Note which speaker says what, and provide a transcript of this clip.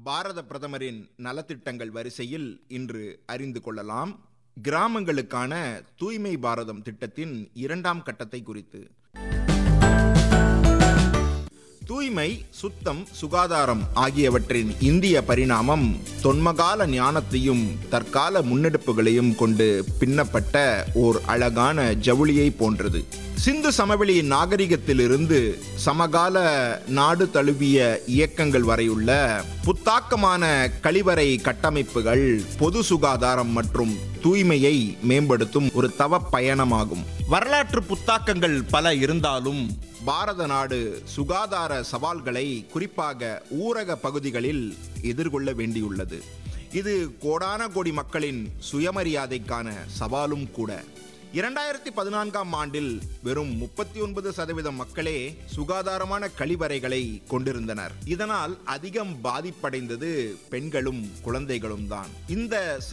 Speaker 1: பாரத பிரதமரின் நலத்திட்டங்கள் வரிசையில் இன்று அறிந்து கொள்ளலாம் கிராமங்களுக்கான தூய்மை பாரதம் திட்டத்தின் இரண்டாம் கட்டத்தை குறித்து தூய்மை சுத்தம் சுகாதாரம் ஆகியவற்றின் இந்திய பரிணாமம் தொன்மகால ஞானத்தையும் தற்கால முன்னெடுப்புகளையும் கொண்டு பின்னப்பட்ட ஓர் அழகான ஜவுளியை போன்றது சிந்து சமவெளி நாகரிகத்திலிருந்து சமகால நாடு தழுவிய இயக்கங்கள் வரையுள்ள புத்தாக்கமான கழிவறை கட்டமைப்புகள் பொது சுகாதாரம் மற்றும் தூய்மையை மேம்படுத்தும் ஒரு தவ பயணமாகும் வரலாற்று புத்தாக்கங்கள் பல இருந்தாலும் பாரத நாடு சுகாதார சவால்களை குறிப்பாக ஊரக பகுதிகளில் எதிர்கொள்ள வேண்டியுள்ளது இது கோடான கோடி மக்களின் சுயமரியாதைக்கான சவாலும் கூட இரண்டாயிரத்தி பதினான்காம் ஆண்டில் வெறும் முப்பத்தி ஒன்பது சதவீதம் மக்களே சுகாதாரமான கழிவறைகளை கொண்டிருந்தனர் இதனால் அதிகம் பாதிப்படைந்தது பெண்களும் குழந்தைகளும் தான் இந்த